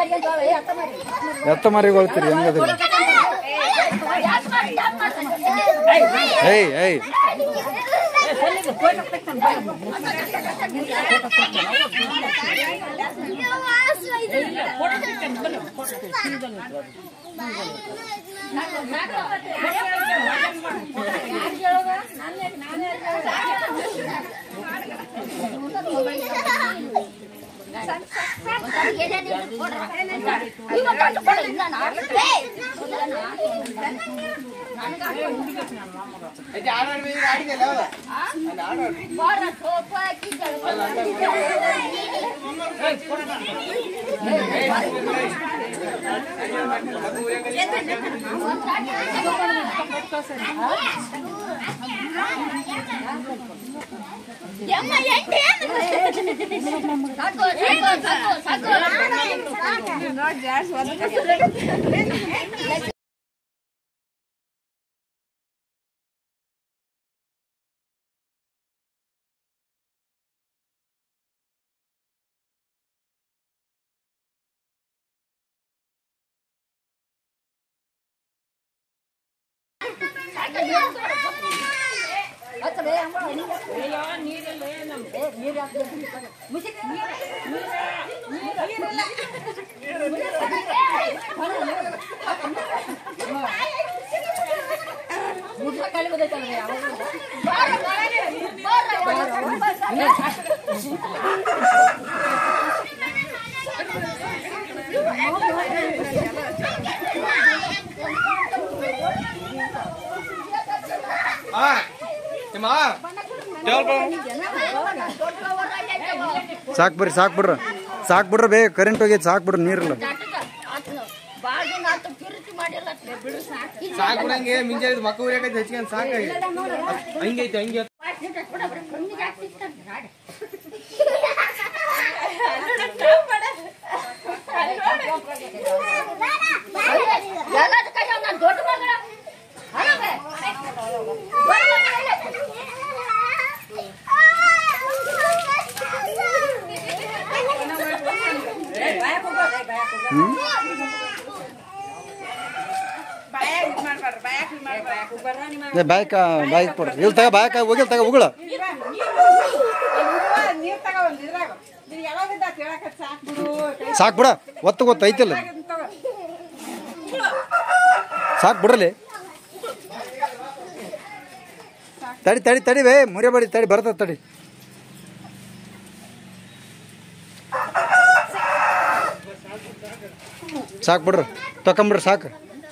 ಎತ್ತ ಮರಿಗೊಳ್ತೀರಿ ಹೆಂಗದ್ರಿ ಏಯ್ ಏಯ್ ಸಾಕ್ ಬರ್ರಿ ಸಾಕ್ ಬಿಡ್ರ ಸಾಕ್ ಬಿಡ್ರ ಬೇ ಕರೆಂಟ್ ಹೋಗೈತಿ ಸಾಕ್ ಬಿಡ್ರಿ ನೀರಿಲ್ಲ ಸಾಕು ಬಿಡಂಗೆ ಮಿಂಜೆ ಮಕ್ಕ ಊರಾಕೈತಿ ಹೆಚ್ಚಿಗೆ ಸಾಕಾಗಿ ಹಂಗೈತಿ ಹಂಗೆ ದೊಡ್ಡ ಮಗಳ ಏ ಬಾಯ್ಕ ಬಾಯ್ಕ್ ಕೊಡ್ರಿ ಇಲ್ಲಿ ತಗ ಬಾಯ್ಕ ಹೋಗಿಲ್ ತಗ ಉಗುಳ ನೀರ್ ತಗೊಂಡ್ ಇದ್ರಾಗ ನೀನ್ ಯಾವಾಗಿಂದ ಕೇಳಕ ಸಾಕ್ ಬಿಡು ಸಾಕ್ ಬಿಡ ಒತ್ತು ಗೊತ್ತು ಐತಿಲ್ಲ ಸಾಕ್ ಬಿಡ್ರಲಿ ತಡಿ ತಡಿ ತಡಿ ಬೇ ಮುರಿಯಬೇಡಿ ತಡಿ ಬರ್ತದ ತಡಿ ಸಾಕ್ ಬಿಡ್ರಿ ತಕೊಂಬಿಡ್ರಿ ಸಾಕು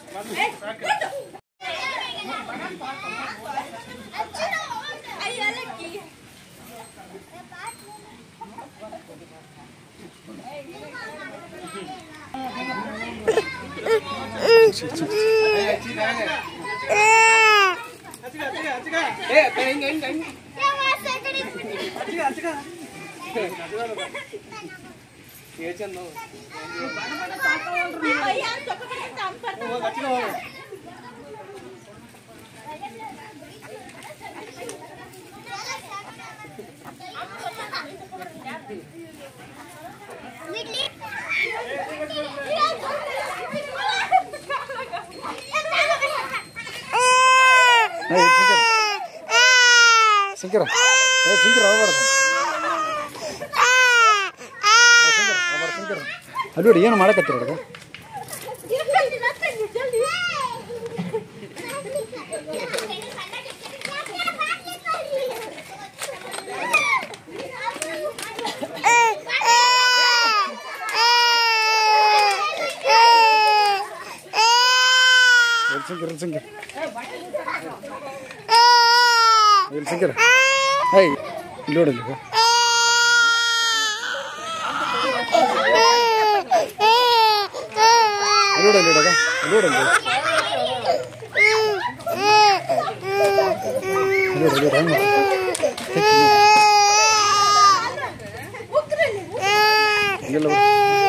ಏ ಹಿಂಗೆ ಹಿಂಗೆ ಹಿಂಗೆ ಚಂದ ಏ, ಸಿಂಕಿರ ಏ ಸಿಂಕಿರ ಹೋಗ್ಬಾರ್ದು ಸಿಂಕಿರ ಅಲ್ಲಿ ನೋಡಿ ಏನು ಮಾಡಕತ್ತೀರ ಹುಡುಗ ಎಲ್ಲಿ ಸಿಂಕಿರ ಎಲ್ಲಿ ಸಿಂಕಿರ ಎಲ್ಲಿ ಸಿಂಕಿರ ಏಯ್ ಇಲ್ಲಿ ನೋಡಿ ಇಲ್ಲಿ. ಅಲ್ಲಿ ನೋಡಿ ಅಲ್ಲಿ ಹುಡುಗ ಅಲ್ಲಿ ನೋಡಿ ಅಲ್ಲಿ. ಅಲ್ಲಿ ನೋಡಿ, ಅಲ್ಲಿ ನೋಡಿ, ಹೆಂಗ್ ಮಾಡ್ತಾನೆ. ಇಲ್ಲ ಬಿಡು.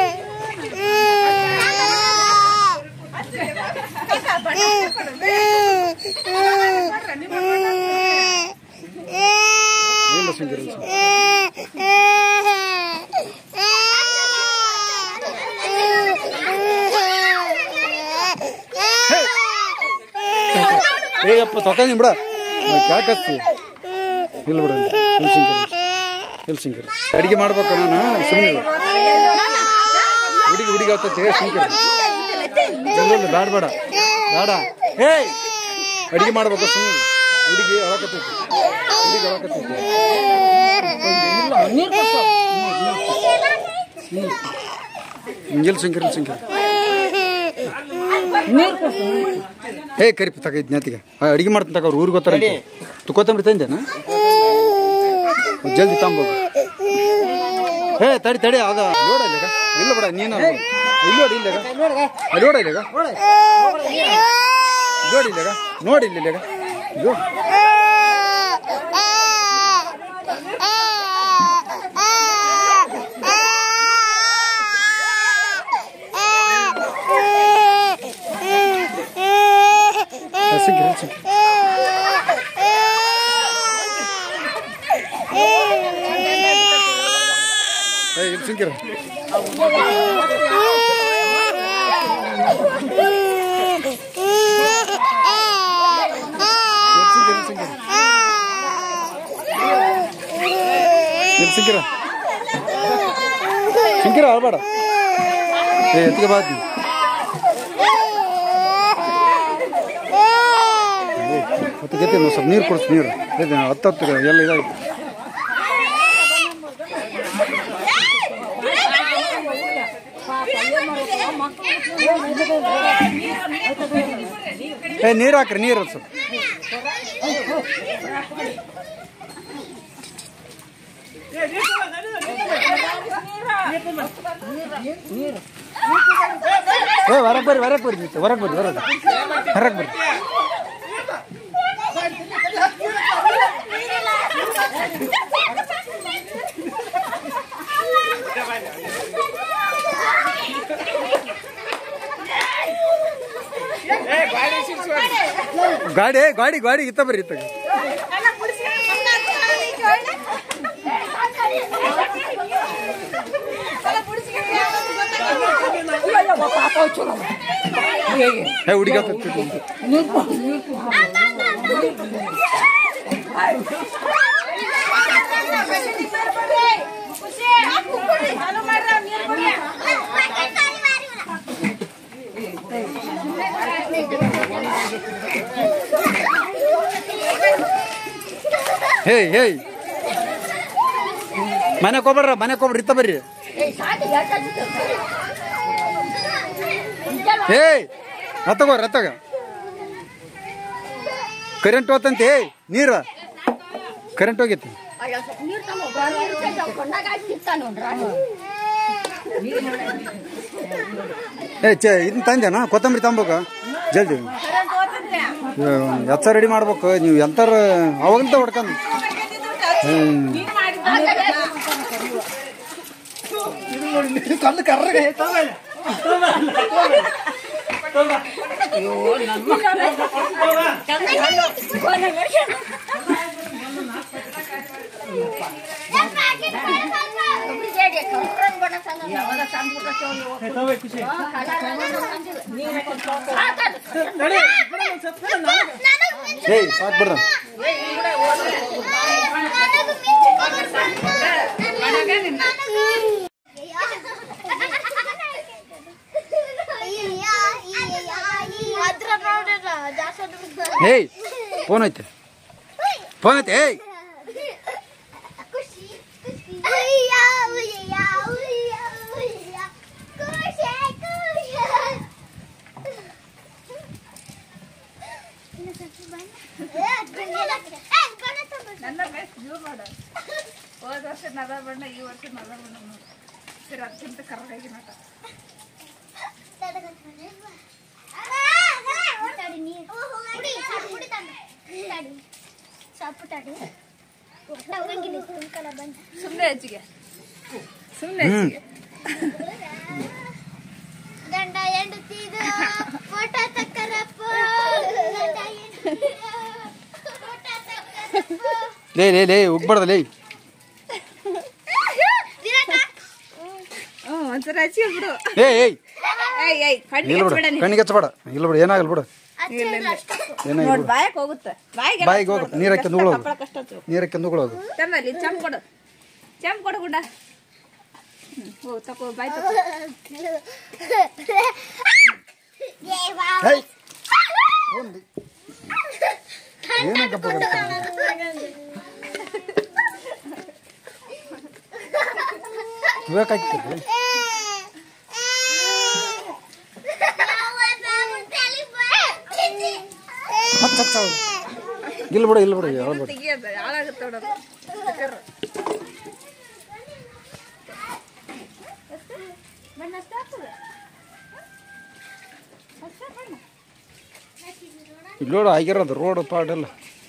ಇಲ್ಲ ಸಿಂಕಿರ ಇಲ್ಲ ಸಿಂಕಿರ. ಏಯಪ್ಪ ತಕೊಂಡಿ ಬಿಡ ಯಾಕತ್ತಿ ಇಲ್ಲ ಬಿಡ ಹೆಲ್ಸಿಂಕರಿ ಹೆಲ್ಸಿಂಕರಿ ಅಡಿಗೆ ಮಾಡ್ಬೇಕು ನಾನು ಸುಮ್ಮನೆ ಹುಡುಗಿ ಹುಡುಗಿ ಆಗ್ತೈತಿ ಹೆಲ್ಸಿಂಕರಿ ಇಲ್ಲ ಬೇಡ ಬೇಡ ಬೇಡ ಏಯ್ ಅಡಿಗೆ ಮಾಡ್ಬೇಕು ಸುಮ್ಮನೆ ಹುಡುಗಿ ಅಳಕತ್ತೈತಿ ಹುಡುಗಿ ಅಳಕತ್ತೈತಿ ಹಿಂಗೆಲ್ ಸಿಂಕರಿ ಸಿಂಕರಿ ಏ ಕರಿಪ ತಗ ಇದ್ ಜ್ಞಾತಿಗೆ ಅಡಿಗೆ ಮಾಡ್ತೀನಿ ತಗ ಅವ್ರು ಊರಿಗೆ ಗೊತ್ತಾರ ತುಕೋತಂಬ್ರಿ ತಂದೇನ ಜಲ್ದಿ ತಂಬೋಗು ಏ ತಡಿ ತಡಿ ಅದ ನೋಡ ಇಲ್ಲಿಗ ಇಲ್ಲ ಬಿಡ ನೀನು ಇಲ್ಲಿ ನೋಡಿ ಇಲ್ಲಿಗ ಅಲ್ಲಿ ನೋಡ ಇಲ್ಲಿಗ ನೋಡಿ ಇಲ್ಲಿಗ ನೋಡಿ ಇಲ್ಲಿ ಇಲ್ಲಿಗ ಇದು ಸಿಂಕ್ರಿ ಸಿಂಕ್ರಿ ಏ ಇಲ್ಲಿ ಸಿಂಕ್ರಿ ಇಲ್ಲಿ ಸಿಂಕ್ರ ಸಿಂಕ್ರ ಅಳ್ಬೇಡ ಏ ಎತ್ತಿಗೆ ಬಾತಿ ಹತ್ತು ಗತಿ ಸ್ವಲ್ಪ ನೀರು ಕೊಡ್ಸಿ ನೀರು ಇದೆ ಹತ್ತು ಹತ್ತು ಎಲ್ಲ ಇದಾಗಿ ಏ ನೀರು ಹಾಕ್ರಿ ನೀರು ಸ್ವಲ್ಪ ಏ ಹೊರಗೆ ಬರ್ರಿ ಹೊರಗೆ ಬರ್ರಿ ಹೊರಗೆ ಬರ್ರಿ ಹೊರಗೆ ಹೊರಗೆ ಬರ್ರಿ ಗಾಡಿ ಗಾಡಿ ಗಾಡಿ ಇತ್ತ ಬರ್ರಿ ಇತ್ತ ಏ ಹುಡುಗ ಹೇಯ್ ಹೇಯ್ ಮನೆಗೆ ಹೋಗ್ಬೇಡ್ರ ಮನೆಗೆ ಹೋಗ್ಬೇಡ್ರಿ ಇತ್ತ ಬರ್ರಿ ಹೇಯ್ ಹತ್ತಗೋ ರತ್ತಗ ಕರೆಂಟ್ ಹೋತಂತೆ ಏಯ್ ನೀರು ಕರೆಂಟ್ ಹೋಗಿತ್ತು ಏ ಚೆ ಇದನ್ನ ತಂದೇನ ಕೊತ್ತಂಬರಿ ತಂಬೇಕು ಜಲ್ದಿ ಎತ್ತ ರೆಡಿ ಮಾಡ್ಬೇಕು ನೀವು ಎಂತಾರ ಅವಾಗಂತ ಹೊಡ್ಕೊಂಡು ಹ್ಮ್ ಕಲ್ಲು ಕರ್ರಗೆ ಏಯ್ ಸಾಕು ಬಿಡ್ರ ಏಯ್ ಫೋನ್ ಐತೆ ಫೋನ್ ಐತೆ ಏಯ್ ನನ್ನ ಬೆಸ್ಟ್ ವ್ಯೂ ಮಾಡು ಹೋದ ವರ್ಷ ನದ ಬಣ್ಣ ಈ ವರ್ಷ ನದ ಬಣ್ಣ ನೋಡು ಸರಿ ಅದಕ್ಕಿಂತ ಕರ್ರಾಗಿ ನಟ ಸುಮ್ಮನೆ ಹೆಚ್ಚಿಗೆ ಸುಮ್ಮನೆ ಹ್ಮ್. ಹೆಚ್ಚಿಗೆ ಗಂಡ ಹೆಂಡತಿದು ಫೋಟೋ ತಕ್ಕರಪ್ಪ ಗಂಡ ಹೆಂಡತಿದು ಫೋಟೋ ತಕ್ಕರಪ್ಪ ಲೇ ಲೇ ಲೇ ಉಗ್ಬಾರ್ದ ಲೇ ಹ್ಞೂ ಒಂದ್ಸಲ ಹಚ್ಚಿಗೆ ಬಿಡು ಏಯ್ ಏಯ್ ಏಯ್ ಏಯ್ ಕಣ್ಣಿಗೆ ಇಲ್ಲ ಬಿಡು ಹಚ್ಬೇಡ ನೀನು ಕಣ್ಣಿಗೆ ಹಚ್ಚಬೇಡ ಇಲ್ಲ ಬಿಡು ಏನಾಗಲ್ಲ ಬಿಡು ಏನಾಗಿ ನೋಡ್ ಬಾಯಕ್ ಹೋಗುತ್ತೆ ಬಾಯಿಗೆ ಬಾಯಿಗೆ ಹೋಗುತ್ತೆ ನೀರು ಹಾಕಿ ನುಗ್ಳೋದು ಹಪ್ಪಳ ಕಷ್ಟ ಆಯ್ತು. ನೀರು ಹಾಕಿ ನುಗ್ಳೋದು ತಮ್ಮಲ್ಲಿ ಚಂಪ್ ಕೊಡು ಚಂಪ್ ಕೊಡು ಗುಂಡ ಹ್ಮ್, ಹೋಗ್ ತಕೋ ಬಾಯ್ ತಕೋ ಹೇಯ್ ಒಂದು ಏನಕ್ಕಪ್ಪ ಬೇಕಾಗ್ತದೆ ಹಚ್ಚ ಹಚ್ಚ ಇಲ್ಲ ಬಿಡು ಇಲ್ಲ ಬಿಡು ಹೇಳ್ಬಿಡು ತೆಗಿಯೋದು ಹಾಳಾಗುತ್ತೆ ನೋಡೋದು ಸ್ಟಿಕ್ಕರ್. ಬಣ್ಣ ಅಷ್ಟೇ ಹಾಕ್ತದೆ. ಅಷ್ಟೇ ಬಣ್ಣ. ಇಲ್ಲಿ ನೋಡು ಆಗಿರೋದು ರೋಡ್ ಪಾಡೆಲ್ಲ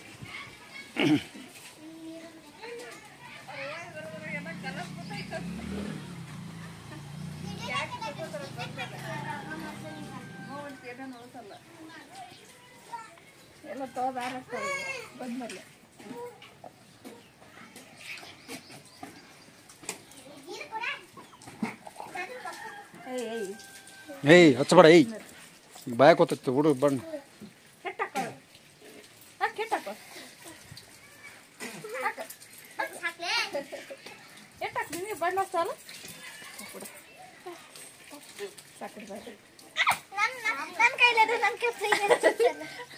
ನೋಡ್ತಿ ಏನೇನು ಉಳ್ಸಲ್ಲ. ಎಲ್ಲ ತೋದ ಹಾರಾಕ್ತಾರೆ ಬಂದ್ಮೇಲೆ ಏಯ್ ಏಯ್ ಏಯ್ ಹಚ್ಚಬೇಡ ಏಯ್ ಈಗ ಬಾಯಕ್ ಹೋತೈತಿ ಹುಡುಗ ಬಣ್ಣ ಕೆಟ್ಟ ಹಾಕೋದು ಹಾಕ್ ಕೆಟ್ಟ ಹಾಕೋ ಎಟ್ಟ ಹಾಕ್ ನಿನಗೆ ಬಣ್ಣ ಸಾಲ ಸಾಕು ಬಾಯ್ ನನ್ನ ಕೈಲದು ನನ್ನ ಕೈ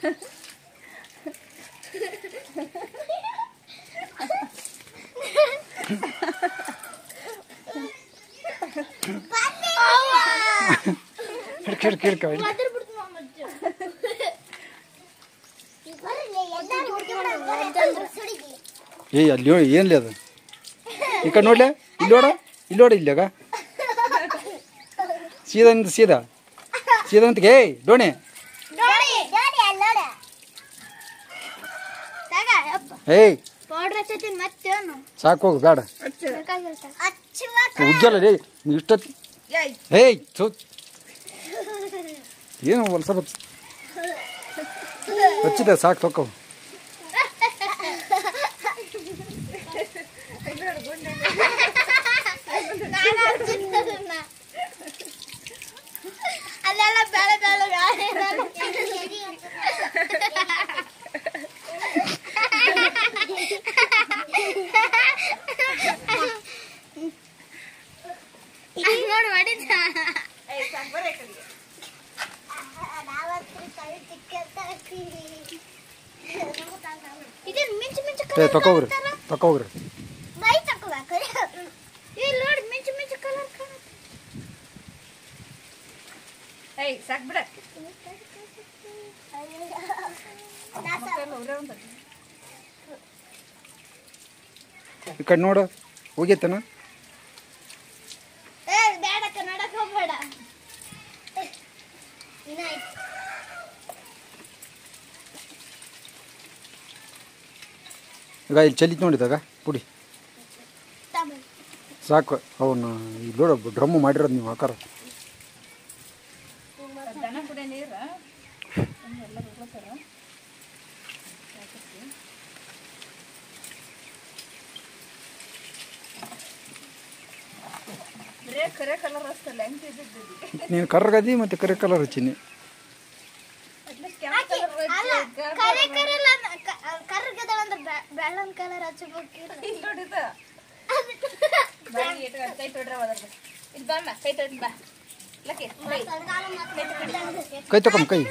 ಹಿಡ್ಕ ಹಿಡ್ಕ ಹಿಡ್ಕ ಹಿಡ್ಕ. ಏಯ್ ಅಲ್ಲಿ ನೋಡಿ ಏನ್ಲಿ ಅದು ಈ ಕಡೆ ನೋಡ್ಲೆ ಇಲ್ಲಿ ನೋಡ ಇಲ್ಲಿ ನೋಡ ಇಲ್ಲಾಗ ಸೀದಾ ನಿಂತು ಸೀದಾ ಸೀದಾ ನಿಂತ ಏಯ್ ಡೋಣಿ ಏಯ್ ಪೌಡ್ರ್ ಹಚ್ಚತೀನಿ ಮತ್ತೇನು ಸಾಕು ಹೋಗು ಬೇಡ ಉಜ್ಜಲ್ಲ ಲೇ ನೀ ಇಷ್ಟೊತ್ತು ಏಯ್ ಏಯ್ ಥು ಏನು ಹೊಲ್ಸ ಬತ್ ಹಚ್ಚಿದೆ ಸಾಕು ತೊಕೋ ಅಲ್ಲೆಲ್ಲ ಬೆಳೆ ಬೆಳೆ ನೋಡಿ ಮಾಡಿದ್ದ ಇದೇನ್ ಮಿಂಚು ಮಿಂಚು ಏ ಕಲರ್ ತಕೋಗ್ರಿ ತಕೋಗ್ರಿ ಬೈ ತಕೋಬೇಕು ಇಲ್ಲಿ ನೋಡಿ ಮಿಂಚು ಮಿಂಚು ಕಲರ್ ಕಾಣುತ್ತೆ ಏಯ್ ಸಾಕು ಬಿಡ ಮಕ್ಕಳೆಲ್ಲ ಉರೇ ಉಂಟು ಈ ಕಡೆ ನೋಡು ಹೋಗೈತನ ಏ ಬೇಡಕ್ಕ ನಡಕ್ ಹೋಗ್ಬೇಡ ಇನ್ನಾಯ್ತು ಈಗ ಇಲ್ಲಿ ಚಲಿತ್ ನೋಡಿದಾಗ ಪುಡಿ ತಮ್ಮ ಸಾಕು ಅವನ್ನ ಈಗ ನೋಡು ಡ್ರಮ್ಮು ಮಾಡಿರೋದು ನೀವು ಹಾಕಾರ ದನ ಕುಡಿಯೋ ನೀರು ಎಲ್ಲ ಬಿಡ್ಲತ್ತಾರ ಬರೇ ಕರೆ ಕಲರ್ ಅಷ್ಟಲ್ಲ ಹೆಂಗ್ ಇದ್ದಿದ್ದು ನೀನು ಕರ್ಗದಿ ಮತ್ತು ಕರೆ ಕಲರ್ ಹಚ್ಚೀನಿ ಅಟ್ಲೀಸ್ಟ್ ಕೆಂಪು ಕಲರ್ ಅಲ್ಲ ಕರೆ ಕರಲ್ಲ ಕರ್ಗದ ಒಂದು ಬೆಳ್ಳನ್ ಕಲರ್ ಹಚ್ಚಬೇಕು ಇಲ್ಲಿ ನೋಡಿದ ಬಾಯಿ ಇಟ್ಕೊಂಡು ಕೈ ತೊಡ್ರೆ ಹೋದ್ರೆ ಇಲ್ಲಿ ಬಮ್ಮ ಕೈ ತೊಡ್ ಬಾ ಲಕ್ಕಿ ಕೈ ಕೈ ತಗೊಂಬ ಕೈ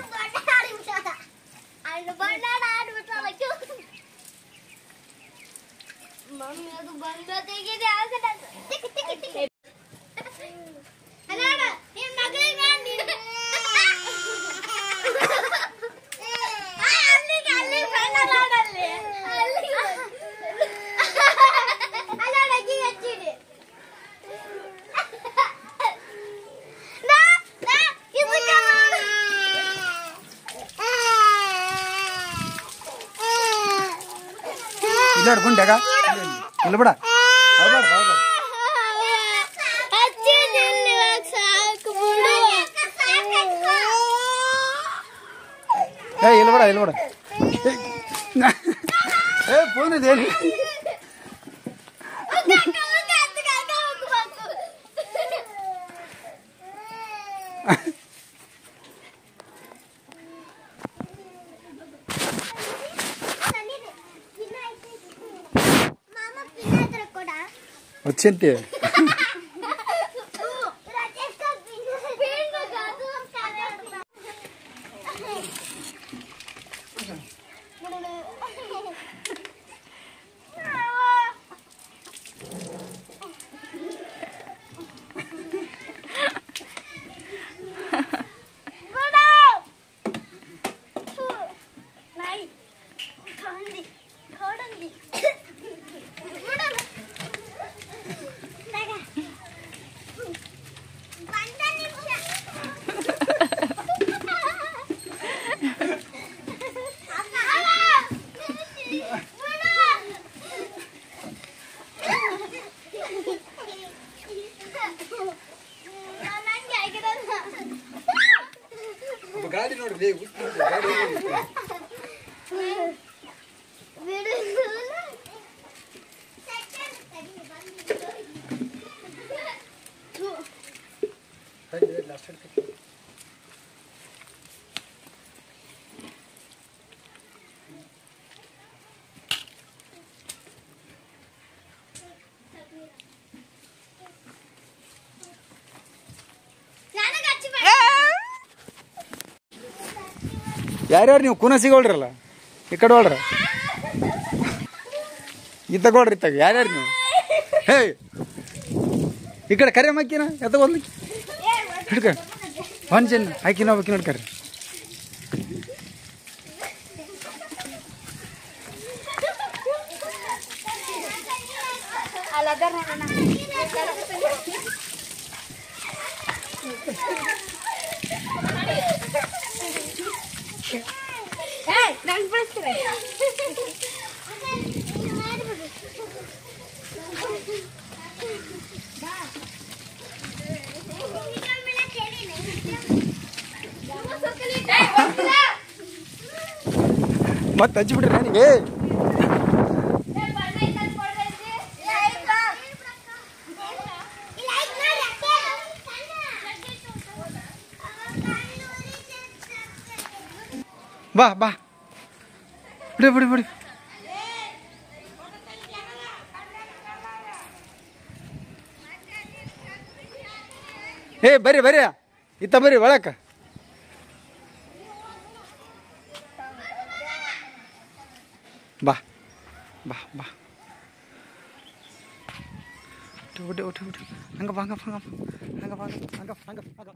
ಮಮ್ಮಿ ಅದು ಬಂದ ತೆಗಿದೆ ಟಿಕ್ ಟಿಕ್ ಟಿಕ್ ಅಲ್ಲ ನಿಮ್ ಮಗಳಿಗೆ ನೀನು ಆ, ಅಲ್ಲಿಗೆ ಅಲ್ಲಿಗೆ ಬಣ್ಣ ಮಾಡಲ್ಲಿ ಅಲ್ಲಿಗೆ ಅಲ್ಲ ನಗಿ ಹಚ್ಚಿಡಿ ನಾ ನಾ ಇದಕ್ಕೆ ಮಾಡು. ಇಲ್ಲ ಗುಂಡ್ಯಾಗ ಇಲ್ಲ ಬಿಡ ಅಳ್ಬೇಡ ಅಳ್ಬೇಡ ಹಚ್ಚಿದಿಲ್ಲ ಇವಾಗ ಸಾಕು ಬಿಡು ಏ ಇಲ್ಲ ಬೇಡ ಇಲ್ಲ ಬೇಡ ಏ ಫೋನ್ ಇದೆ ಹೇಳಿ ಹಚ್ಚಂತಿ ಗಾಡಿ ನೋಡಿ ಯಾರ್ಯಾರು ನೀವು ಕುನ ಸಿಗೋಳ್ರಲ್ಲ ಈ ಕಡೆ ಹೋಳ್ರ ಈ ತಗೊಳ್ರಿ ತಗ ಯಾರ್ಯಾರು ನೀವು ಹೇ ಈ ಕಡೆ ಕರೆ ಮಕ್ಕಿನ ಎತ್ತಗೋದ್ಲಿ ಹಿಡ್ಕ ಒಂದು ಜನ ಹಾಕಿನ ಹೋಗ್ಬೇಕು ನೋಡ್ಕರ್ರಿ ಮತ್ತೆ ಹಚ್ಚಿಬಿಡ್ರಿ ನನಗೆ ಬಾ ಬಾ ಬಿಡಿ ಬಿಡಿ ಬಿಡಿ ಏ ಬರ್ರಿ ಬರ್ರಿ ಇತ್ತ ಬರ್ರಿ ಒಳಕ ಬಾ ಬಾ ಬಾ ಬಿಟ್ಟು ಬಿಟ್ಟು ಬಿಟ್ಟು ಹಂಗ ಬಾ ಹಂಗ ಹಂಗ ಹಂಗ ಹಂಗ ಹಂಗ ಹಂಗ ಹಂಗ